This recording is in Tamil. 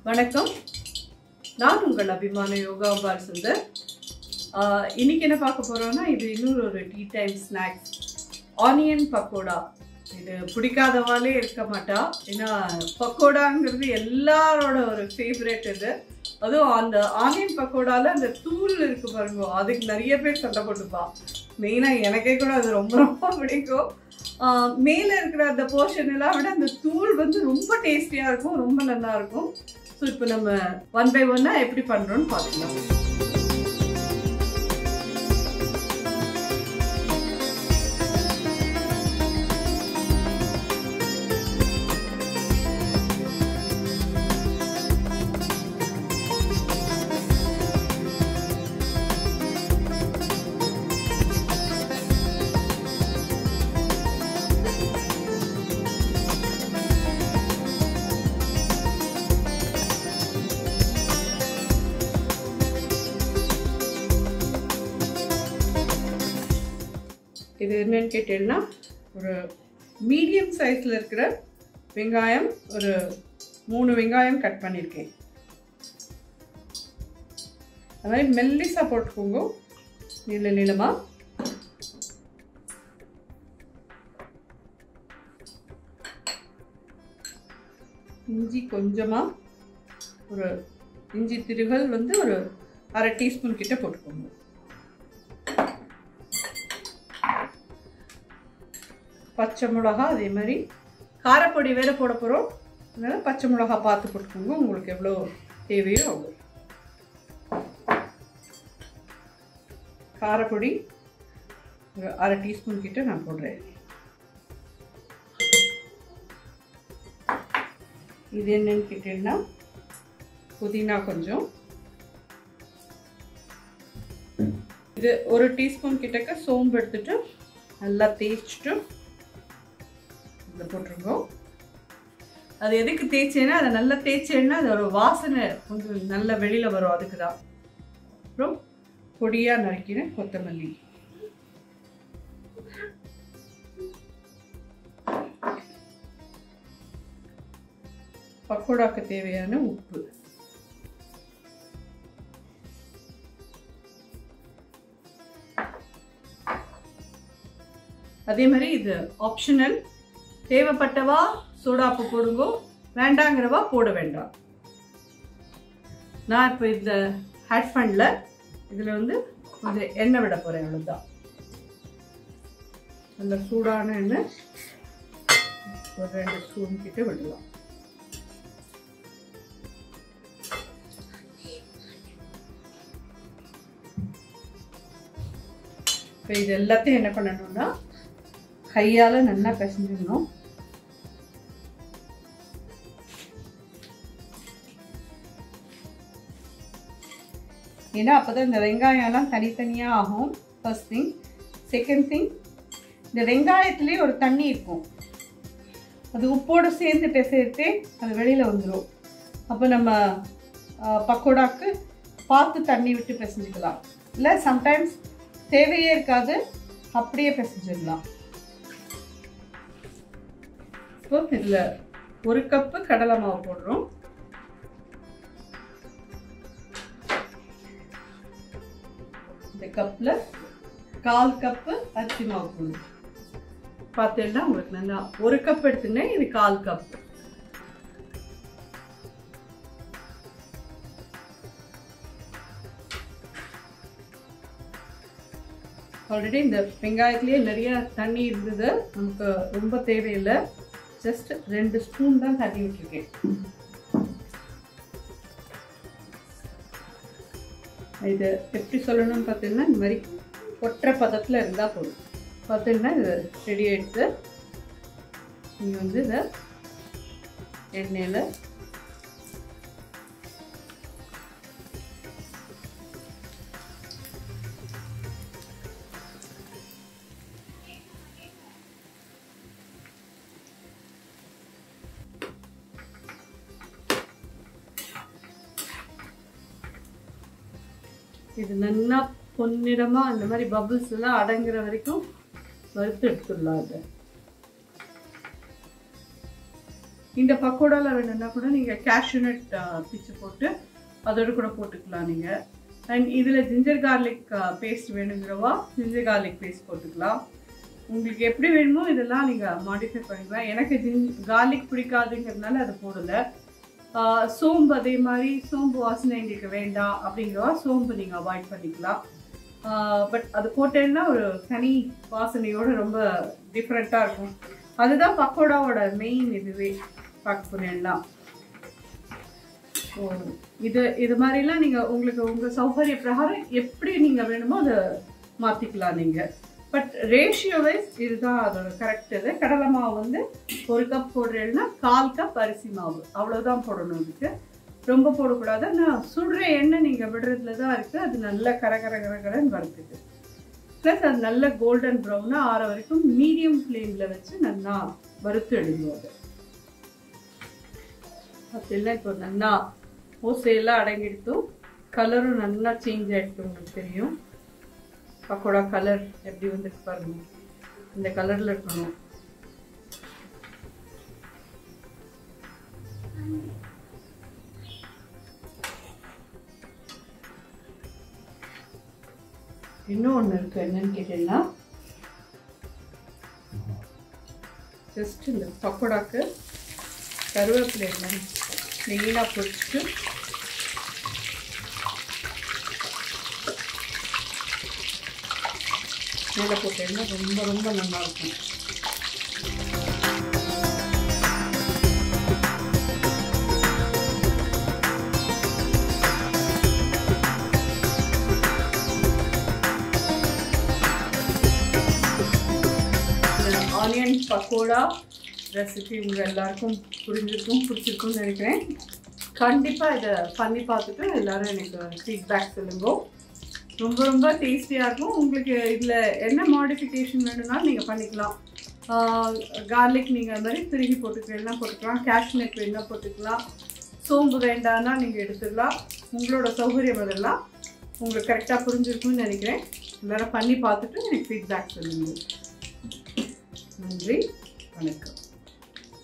வணக்கம் நான் உங்கள் அபிமான யோகா பார் சுந்தர் ஆஹ், இன்னைக்கு என்ன பார்க்க போறோம்னா இது இன்னொரு ஒரு tea time snacks onion pakoda இது பிடிக்காதவாலே இருக்க மாட்டா ஏன்னா பக்கோடாங்கிறது எல்லாரோட ஒரு ஃபேவரட் இது அதுவும் அந்த ஆனியன் பக்கோடால அந்த தூள் இருக்கு பாருங்க அதுக்கு நிறைய பேர் சண்டை போட்டுப்பா மெயினாக எனக்கே கூட அது ரொம்ப ரொம்ப பிடிக்கும் ஆஹ் மேல இருக்கிற அந்த போர்ஷன் எல்லாம் விட அந்த தூள் வந்து ரொம்ப டேஸ்டியா இருக்கும் ரொம்ப நல்லா இருக்கும் ஸோ இப்போ நம்ம ஒன் பை ஒன்னா எப்படி பண்றோம்னு பார்க்கலாம் இது என்னன்னு கேட்டீங்கன்னா ஒரு மீடியம் சைஸில் இருக்கிற வெங்காயம் ஒரு மூணு வெங்காயம் கட் பண்ணியிருக்கேன் அது மாதிரி மெல்லிஸாக போட்டுக்கோங்க நீள நீளமாக இஞ்சி கொஞ்சமாக ஒரு இஞ்சி திருகல் வந்து ஒரு அரை டீஸ்பூன் கிட்ட போட்டுக்கோங்க பச்சை மிளகா அதே மாதிரி காரப்பொடி வேற போட போகிறோம் அதனால் பச்சை மிளகா பார்த்து போட்டுக்கோங்க உங்களுக்கு எவ்வளோ தேவையோ அவ்வளோ காரப்பொடி ஒரு அரை டீஸ்பூன் கிட்ட நான் போடுறேன் இது என்னன்னு கேட்டீங்கன்னா புதினா கொஞ்சம் இது ஒரு டீஸ்பூன் கிட்டக்க சோம்பு எடுத்துட்டு நல்லா தேய்ச்சிட்டு இதில் போட்டுருங்க அது எதுக்கு தேய்ச்சேன்னா அதை நல்லா தேய்ச்சேன்னா அதோட வாசனை கொஞ்சம் நல்ல வெளியில் வரும் அதுக்கு தான் அப்புறம் பொடியாக நறுக்கின கொத்தமல்லி பக்கோடாக்கு தேவையான உப்பு அதே மாதிரி இது ஆப்ஷனல் தேவைப்பட்டவா சோடாப்பு போடுங்கோ வேண்டாங்கிறவா போட வேண்டாம் நான் இப்போ இந்த ஹேட் ஃபண்டில் இதில் வந்து கொஞ்சம் எண்ணெய் விட போகிறேன் அவ்வளோதான் நல்ல சூடான எண்ணெய் ஒரு ரெண்டு ஸ்பூன் கிட்ட விடலாம் இப்போ இது எல்லாத்தையும் என்ன பண்ணணும்னா கையால் நல்லா பிசைஞ்சிடணும் ஏன்னா அப்போ தான் இந்த வெங்காயம்லாம் தனித்தனியாக ஆகும் ஃபர்ஸ்ட் திங் செகண்ட் திங் இந்த வெங்காயத்துலேயே ஒரு தண்ணி இருக்கும் அது உப்போடு சேர்ந்து பிசையிட்டே அது வெளியில் வந்துடும் அப்போ நம்ம ஆ, பக்கோடாக்கு பார்த்து தண்ணி விட்டு பிசைஞ்சுக்கலாம் இல்லை சம்டைம்ஸ் தேவையே இருக்காது அப்படியே பிசைஞ்சிடலாம் இப்போ இதில் ஒரு கப்பு கடலை மாவு போடுறோம் இந்த கப்பில் கால் கப்பு அரிசி மாவு போடணும் பார்த்தீங்கன்னா உங்களுக்கு நல்லா ஒரு கப் எடுத்துனேன் இது கால் கப் ஆல்ரெடி இந்த வெங்காயத்துலேயே நிறைய தண்ணி இருந்தது நமக்கு ரொம்ப தேவையில்லை ஜஸ்ட் ரெண்டு ஸ்பூன் தான் தண்ணி விட்டுருக்கேன் இது எப்படி சொல்லணும்னு பார்த்தீங்கன்னா இந்த மாதிரி ஒற்றை பதத்தில் இருந்தால் போதும் பார்த்தீங்கன்னா இது ரெடி ஆகிடுது நீங்கள் வந்து இதை எண்ணெயில் இது நல்லா பொன்னிறமா அந்த மாதிரி பபிள்ஸ் எல்லாம் அடங்குற வரைக்கும் வறுத்து எடுத்துடலாம் அதை இந்த பக்கோடாவில் வேணும்னா கூட நீங்கள் கேஷ்யூநட் பிச்சு போட்டு அதோட கூட போட்டுக்கலாம் நீங்கள் அண்ட் இதில் ஜிஞ்சர் கார்லிக் பேஸ்ட் வேணுங்கிறவா ஜிஞ்சர் கார்லிக் பேஸ்ட் போட்டுக்கலாம் உங்களுக்கு எப்படி வேணுமோ இதெல்லாம் நீங்கள் மாடிஃபை பண்ணிக்கலாம் எனக்கு ஜின் கார்லிக் பிடிக்காதுங்கிறதுனால அதை போடலை ஆஹ் சோம்பு அதே மாதிரி சோம்பு வாசனை எங்களுக்கு வேண்டாம் அப்படிங்கிறவா சோம்பு நீங்கள் அவாய்ட் பண்ணிக்கலாம் பட் அது போட்டேன்னா ஒரு தனி வாசனையோட ரொம்ப டிஃப்ரெண்ட்டாக இருக்கும் அதுதான் பக்கோடாவோட மெயின் இதுவே பார்க்க போனேன்னா ஸோ இது இது மாதிரிலாம் நீங்கள் உங்களுக்கு உங்கள் சௌகரிய பிரகாரம் எப்படி நீங்கள் வேணுமோ அதை மாற்றிக்கலாம் நீங்கள் பட் ரேஷியோ வைஸ் இதுதான் அதோட கரெக்ட் இது கடலை மாவு வந்து ஒரு கப் போடுறேன்னா கால் கப் அரிசி மாவு அவ்வளோதான் போடணும் இதுக்கு ரொம்ப போடக்கூடாது ஆனால் சுடுற எண்ணெய் நீங்கள் விடுறதுல தான் இருக்குது அது நல்ல கர கர கர கரன்னு வறுத்துக்கு ப்ளஸ் அது நல்ல கோல்டன் ப்ரௌனாக ஆற வரைக்கும் மீடியம் ஃப்ளேமில் வச்சு நல்லா வறுத்து எடுக்கணும் அது அதெல்லாம் இப்போ நல்லா ஓசையெல்லாம் அடங்கிடுத்தும் கலரும் நல்லா சேஞ்ச் ஆகிடுது உங்களுக்கு தெரியும் பக்கோடா கலர் எப்படி வந்துருக்கு பாருங்க இந்த கலரில் இருக்கணும் இன்னும் ஒன்று இருக்கு என்னன்னு கேட்டீங்கன்னா ஜஸ்ட் இந்த பக்கோடாக்கு கருவேப்பிலை எண்ணெய் நெய்யிலாக பொரிச்சிட்டு மேலே போட்டேன்னா ரொம்ப ரொம்ப நல்லா இருக்கும் ஆனியன் பக்கோடா ரெசிபி உங்கள் எல்லாருக்கும் புரிஞ்சிருக்கும் பிடிச்சிருக்கும்னு நினைக்கிறேன் கண்டிப்பாக இதை பண்ணி பார்த்துட்டு எல்லாரும் எனக்கு ஃபீட்பேக் சொல்லுங்க ரொம்ப ரொம்ப டேஸ்டியாக இருக்கும் உங்களுக்கு இதில் என்ன மாடிஃபிகேஷன் வேணும்னாலும் நீங்கள் பண்ணிக்கலாம் கார்லிக் நீங்கள் அது மாதிரி திருகி போட்டுக்கலாம் போட்டுக்கலாம் கேஷ்நட் வேணால் போட்டுக்கலாம் சோம்பு வேண்டாம்னா நீங்கள் எடுத்துக்கலாம் உங்களோட சௌகரியம் அதெல்லாம் உங்களுக்கு கரெக்டாக புரிஞ்சிருக்கும்னு நினைக்கிறேன் எல்லாரும் பண்ணி பார்த்துட்டு எனக்கு ஃபீட்பேக் சொல்லுங்கள் நன்றி வணக்கம்